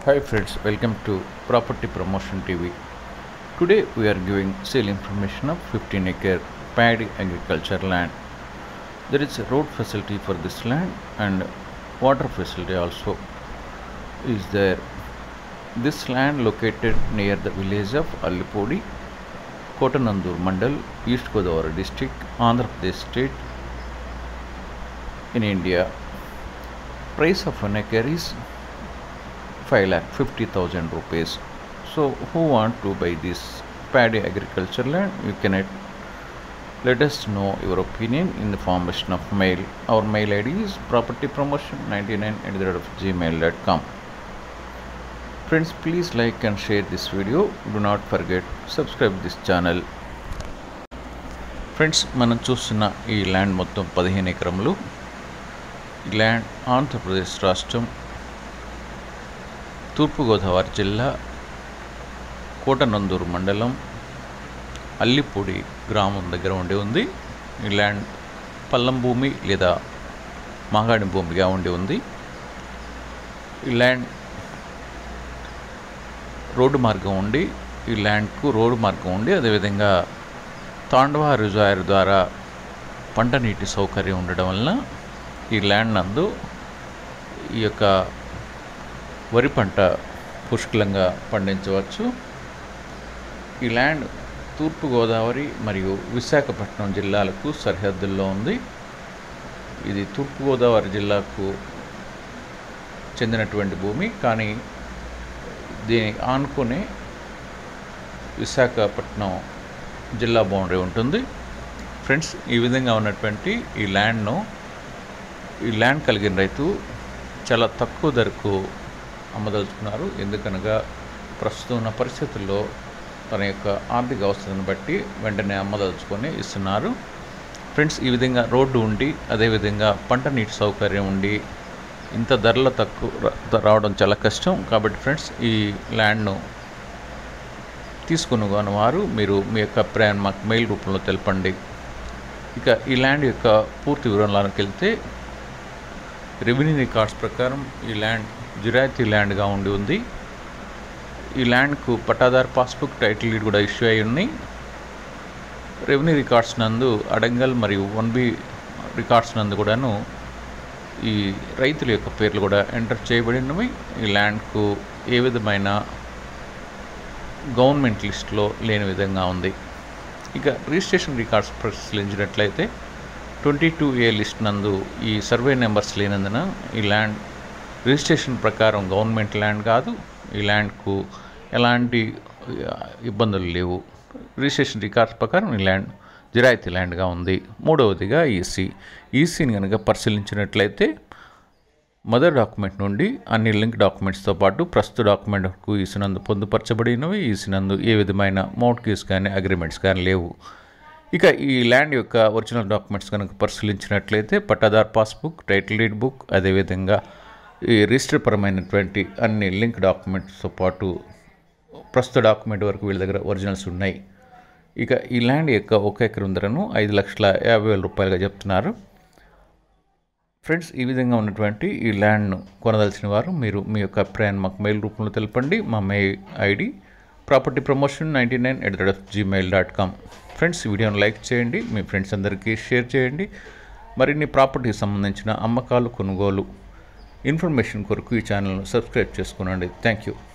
Hi friends, welcome to Property Promotion TV. Today we are giving sale information of 15 acre paddy agriculture land. There is a road facility for this land and water facility also is there. This land located near the village of Allipodi, Kotanandur Mandal, East Godavari district, Andhra Pradesh state in India. Price of an acre is 5 lakh 50,000 rupees. So, who want to buy this paddy agriculture land? You can let, let us know your opinion in the formation of mail. Our mail ID is propertypromotion99 at the rate of gmail.com. Friends, please like and share this video. Do not forget subscribe this channel. Friends మనం చూస్తున్న ఈ land మొత్తం పదిహేను ఎకరములు ఈ land Andhra Pradesh రాష్ట్రం తూర్పుగోదావరి జిల్లా కోటనందూరు మండలం అల్లిపూడి గ్రామం దగ్గర ఉండి ఉంది ఈ ల్యాండ్ పల్లం భూమి లేదా మాగాడి భూమిగా ఉండి ఉంది ఈ ల్యాండ్ రోడ్డు మార్గం ఉండి ఈ ల్యాండ్కు రోడ్డు మార్గం ఉండి అదేవిధంగా తాండవ రిజాయర్ ద్వారా పంట నీటి సౌకర్యం ఉండడం వలన ఈ ల్యాండ్ నందు ఈ యొక్క వరి పంట పుష్కలంగా పండించవచ్చు ఈ ల్యాండ్ తూర్పుగోదావరి మరియు విశాఖపట్నం జిల్లాలకు సరిహద్దుల్లో ఉంది ఇది తూర్పుగోదావరి జిల్లాకు చెందినటువంటి భూమి కానీ దీని ఆనుకునే విశాఖపట్నం జిల్లా బౌండరీ ఉంటుంది ఫ్రెండ్స్ ఈ విధంగా ఉన్నటువంటి ఈ ల్యాండ్ను ఈ ల్యాండ్ కలిగిన రైతు చాలా తక్కువ ధరకు అమ్మదలుచుకున్నారు ఎందుకనగా ప్రస్తుతం ఉన్న పరిస్థితుల్లో తన యొక్క ఆర్థిక అవసరాన్ని బట్టి వెంటనే అమ్మదలుచుకొని ఇస్తున్నారు ఫ్రెండ్స్ ఈ విధంగా రోడ్డు ఉండి అదేవిధంగా పంట నీటి సౌకర్యం ఉండి ఇంత ధరల తక్కువ రా- రావడం చాలా కష్టం కాబట్టి ఫ్రెండ్స్ ఈ ల్యాండ్ను తీసుకుని వారు మీరు మీ యొక్క అభిప్రాయాన్ని మాకు మెయిల్ రూపంలో తెలపండి ఇక ఈ ల్యాండ్ యొక్క పూర్తి వివరాలకు వెళ్తే రెవెన్యూ రికార్డ్స్ ప్రకారం ఈ ల్యాండ్ జిరాయితీ ల్యాండ్గా ఉండి ఉంది ఈ ల్యాండ్కు పట్టాదారు పాస్బుక్ టైటిల్ డీడ్ కూడా ఇష్యూ అయి ఉన్నాయి రెవెన్యూ రికార్డ్స్ నందు అడంగల్ మరియు వన్ బి రికార్డ్స్ నందు కూడాను ఈ రైతుల యొక్క పేర్లు కూడా ఎంటర్ చేయబడినవి ఈ ల్యాండ్కు ఏ విధమైన గవర్నమెంట్ లిస్ట్లో లేని విధంగా ఉంది ఇక రిజిస్ట్రేషన్ రికార్డ్స్ పరిశీలించినట్లయితే ట్వంటీ టూ ఏ లిస్ట్ నందు ఈ సర్వే నెంబర్స్ లేనందున ఈ ల్యాండ్ రిజిస్ట్రేషన్ ప్రకారం గవర్నమెంట్ ల్యాండ్ కాదు ఈ ల్యాండ్కు ఎలాంటి ఆ, ఇబ్బందులు లేవు రిజిస్ట్రేషన్ రికార్డ్స్ ప్రకారం ఈ ల్యాండ్ జిరాయితీ ల్యాండ్గా ఉంది మూడవదిగా ఈసీ ఈసీని కనుక పరిశీలించినట్లయితే మదర్ డాక్యుమెంట్ నుండి అన్ని లింక్ డాక్యుమెంట్స్తో పాటు ప్రస్తుత డాక్యుమెంట్కు ఈసినందు పొందుపరచబడినవి ఈసినందు ఏ విధమైన మౌట్కీస్ కానీ అగ్రిమెంట్స్ కానీ లేవు ఇక ఈ ల్యాండ్ యొక్క ఒరిజినల్ డాక్యుమెంట్స్ కనుక పరిశీలించినట్లయితే పట్టాదార్ పాస్బుక్ టైటిల్ డీడ్ బుక్ అదేవిధంగా ఈ రిజిస్టర్ పరమైనటువంటి అన్ని లింక్ డాక్యుమెంట్స్తో పాటు ప్రస్తుత డాక్యుమెంట్ వరకు వీళ్ళ దగ్గర ఒరిజినల్స్ ఉన్నాయి ఇక ఈ ల్యాండ్ యొక్క ఒక ఎకరం ధరను ఐదు లక్షల యాభై వేల రూపాయలుగా చెప్తున్నారు ఫ్రెండ్స్ ఈ విధంగా ఉన్నటువంటి ఈ ల్యాండ్ను కొనదలిచిన వారు మీరు మీ యొక్క అభిప్రాయాన్ని మాకు మెయిల్ రూపంలో తెలపండి మా mail ID property promotion ninety nine at the rate Gmail dot com friends ఈ వీడియోని లైక్ చేయండి మీ ఫ్రెండ్స్ అందరికీ షేర్ చేయండి మరిన్ని ప్రాపర్టీకి సంబంధించిన అమ్మకాలు కొనుగోలు ఇన్ఫర్మేషన్ కొరకు ఈ ఛానల్ను సబ్స్క్రైబ్ చేసుకోనండి థ్యాంక్ యూ